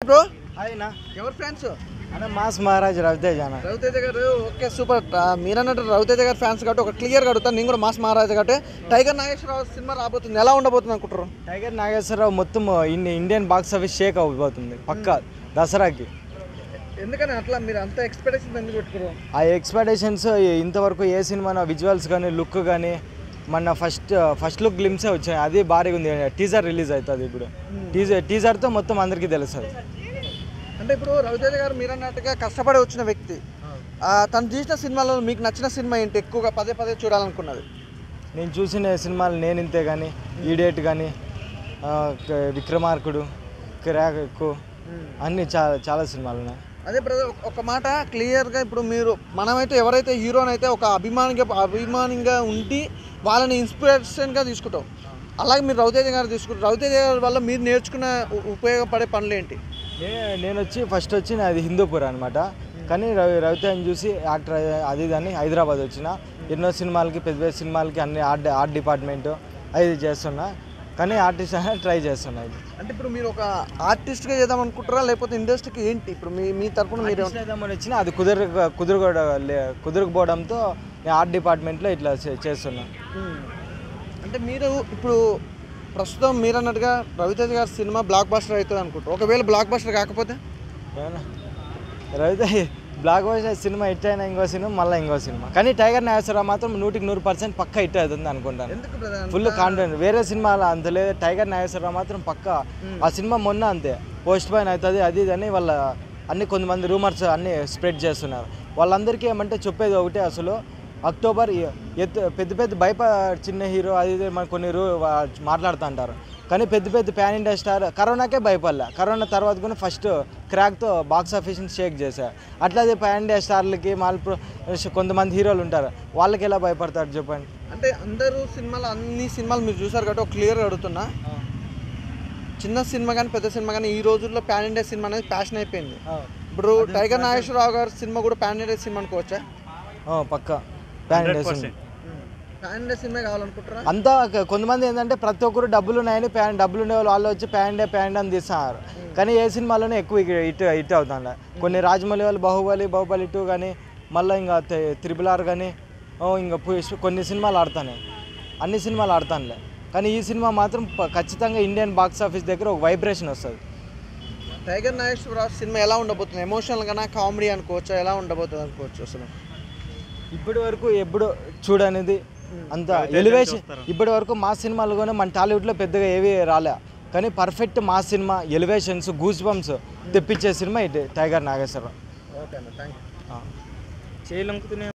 Bro అయినా ఎవరు fans అన్న మాస్ మహారాజ్ రవితేజ అన్న రవితేజ గారు ఓకే సూపర్ మీరన్నట్టు రవితేజ గారు ఫ్యాన్స్ కాబట్టి ఒక క్లియర్ అడుగుతాను నేను కూడా మాస్ మహారాజా కాబట్టి టైగర్ నాగేశ్వరరావు సినిమా రాబోతుంది ఎలా ఉండబోతుంది అనుకుంటారు టైగర్ నాగేశ్వరరావు మొత్తం ఇండి- ఇండియన్ బాక్స్ ఆఫీస్ షేక్ అవ్వబోతుంది పక్కా దసరాకి ఎందుకని అట్లా మీరు అంత ఎక్స్పెక్టేషన్ ఎందుకు పెట్టుకోరు ఆ ఎక్స్పెక్టేషన్స్ ఇంతవరకు ఏ సినిమా విజువల్స్ కానీ లుక్ కానీ మన ఫస్ట్ ఫస్ట్ లుక్ గ్లిమ్సే వచ్చాయి అది భారీగా ఉంది టీజర్ రిలీజ్ అవుతుంది ఇప్పుడు టీజర్ టీజర్తో మొత్తం అందరికీ తెలుస్తుంది అంటే ఇప్పుడు రవితేజ గారు మీరన్నట్టుగా కష్టపడి వచ్చిన వ్యక్తి ఆ, తను చూసిన సినిమాలో మీకు నచ్చిన సినిమా ఏంటి ఎక్కువగా పదే పదే చూడాలనుకున్నది నేను చూసిన సినిమాలు నేను ఇంతే కానీ ఈడేట్ కానీ విక్రమార్కుడు కిరాకు అన్నీ చాలా చాలా సినిమాలు ఉన్నాయి అదే బ్రదర్ ఒక మాట క్లియర్గా ఇప్పుడు మీరు మనమైతే ఎవరైతే హీరోని అయితే ఒక అభిమానిగా అభిమానిగా ఉండి వాళ్ళని ఇన్స్పిరేషన్గా తీసుకుంటాం అలాగే మీరు రవితేజ గారు తీసుకుంటారు రవితేజ గారి వల్ల మీరు నేర్చుకున్న ఉ- ఉపయోగపడే పనులు ఏంటి నే- నేను వచ్చి ఫస్ట్ వచ్చి నాది హిందూపూర్ అనమాట కానీ రవి రవితేజని చూసి యాక్టర్ అది దాన్ని హైదరాబాద్ వచ్చిన ఎన్నో సినిమాలకి పెద్ద పెద్ద సినిమాలకి అన్ని ఆర్ట్ ఆర్ట్ డిపార్ట్మెంట్ అది చేస్తున్నా కానీ ఆర్టిస్ట్ ట్రై చేస్తున్నా ఇది అంటే ఇప్పుడు మీరు ఒక ఆర్టిస్ట్గా చేద్దాం అనుకుంటారా లేకపోతే ఇండస్ట్రీకి ఏంటి ఇప్పుడు మీ మీ తరపున మీరు ఆర్టిస్ట్ చేద్దామని వచ్చిన అది కుదర కుదురుకో కుదురుకుపోవడంతో నేను ఆర్ట్ డిపార్ట్మెంట్లో ఇట్లా చే- చేస్తున్నా మ్మ్. అంటే మీరు ఇప్పుడు ప్రస్తుతం మీరు అన్నట్టుగా రవితేజ గారి సినిమా బ్లాక్ బస్టర్ అవుతుంది అనుకుంటారు ఒకవేళ బ్లాక్ బస్టర్ కాకపోతే ఏమన్నా Raviteja block buster cinema hit అయినా ఇంకో సినిమా మళ్ళీ ఇంకో సినిమా కానీ టైగర్ నాగేశ్వరరావు మాత్రం నూటికి నూరు పర్సెంట్ పక్క హిట్ అవుతుంది అనుకుంటాను ఎందుకు బ్రదర్ ఫుల్ కాన్ఫిడెంట్ వేరే సినిమాలో అంత లేదు టైగర్ నాగేశ్వరరావు మాత్రం పక్క ఆ సినిమా మొన్న అంతే పోస్ట్ పోయిన్ అవుతుంది అది ఇది అని వాళ్ళ అన్ని కొంతమంది రూమర్స్ అన్ని స్ప్రెడ్ చేస్తున్నారు వాళ్ళందరికీ ఏమంటే చెప్పేది ఒకటే అసలు అక్టోబర్ ఎ- ఎత్తు పెద్ద పెద్ద భయప చిన్న హీరో అది ఇది మన కొన్ని రూ మాట్లాడుతూ అంటారు కానీ పెద్ద పెద్ద ప్యాన్ ఇండియా స్టార్ కరోనాకే భయపడలే కరోనా తర్వాత కూడా ఫస్ట్ క్రాక్తో బాక్స్ ఆఫీస్ని షేక్ చేశారు అట్లాగే ప్యాన్ ఇండియా స్టార్లకి మాల్ కొంతమంది హీరోలు ఉంటారు వాళ్ళకి ఎలా భయపడతారు చెప్పండి అంటే అందరూ సినిమాలు అన్ని సినిమాలు మీరు చూసారు కాబట్టి ఒక క్లియర్ అడుగుతున్నా చిన్న సినిమా కానీ పెద్ద సినిమా కానీ ఈ రోజుల్లో ప్యాన్ ఇండియా సినిమా అనేది ప్యాషన్ అయిపోయింది ఇప్పుడు టైగర్ నాగేశ్వరరావు గారి సినిమా కూడా ప్యాన్ ఇండియా సినిమా అనుకోవచ్చా పక్క pan India cinema pan India cinema కావాలనుకుంటారా అంతా క- కొంతమంది ఏంటంటే ప్రతి ఒక్కరు డబ్బులు ఉన్నాయని ప్యాన్ డబ్బులు ఉండే వాళ్ళు వాళ్ళు వచ్చి ప్యాండే ప్యాండ్ అని తీస్తున్నారు కానీ ఏ సినిమాలోనే ఎక్కువ ఇక హిట్ హిట్ అవుతుండ కొన్ని రాజమౌళి వాళ్ళు బాహుబలి బాహుబలి టూ కానీ మళ్ళీ ఇంకా త్రిబుల్ ఆర్ కానీ ఇంకా పుష్ప- కొన్ని సినిమాలు ఆడతానే అన్ని సినిమాలు ఆడతానులే కానీ ఈ సినిమా మాత్రం ప- ఖచ్చితంగా ఇండియన్ బాక్స్ ఆఫీస్ దగ్గర ఒక వైబ్రేషన్ వస్తుంది టైగర్ నాగేశ్వరరావు సినిమా ఎలా ఉండబోతుంది ఎమోషనల్ గానా కామెడీ అనుకోవచ్చా ఎలా ఉండబోతుంది అనుకోవచ్చు అసలు ఇప్పటి వరకు ఎప్పుడు చూడనిది అంత ఎలివేషన్ ఇప్పటి వరకు మా సినిమాలు కూడా మన టాలీవుడ్లో పెద్దగా ఏవి రాలే కానీ పర్ఫెక్ట్ మా సినిమా ఎలివేషన్స్ గూస్ బంప్స్ తెప్పించే సినిమా ఇది టైగర్ నాగేశ్వరరావు ఓకే అన్న థ్యాంక్ యూ ఆ. చేయలంకుతూనే